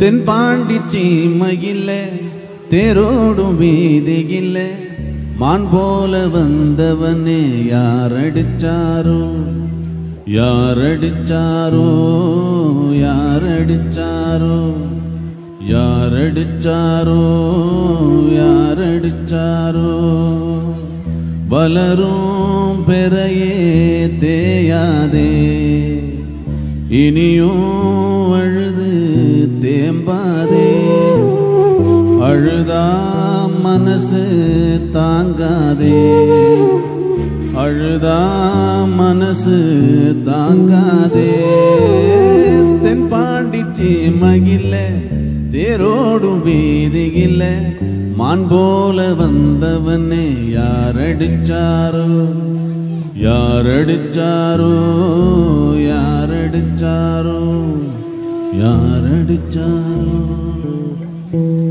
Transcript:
தென்பாண்டி சீமையில்ல தேரோடும் வீதியில்ல மான் போல வந்தவனே யாரடிச்சாரோ யாரடிச்சாரோ யாரடிச்சாரோ யாரடிச்சாரோ யாரடிச்சாரோ வளரும் பெறையே தேயாதே இனியும் அழுது தேம்பாதே அழுதா மனசு தாங்காதே அழுதா மனசு தாங்காதே தென்பாண்டி சீமையில்ல தேரோடும் வீதியில்ல மான் போல வந்தவனே யாரடிச்சாரோ யாரடிச்சாரோ யாரடிச்சாரோ யாரடிச்சாரோ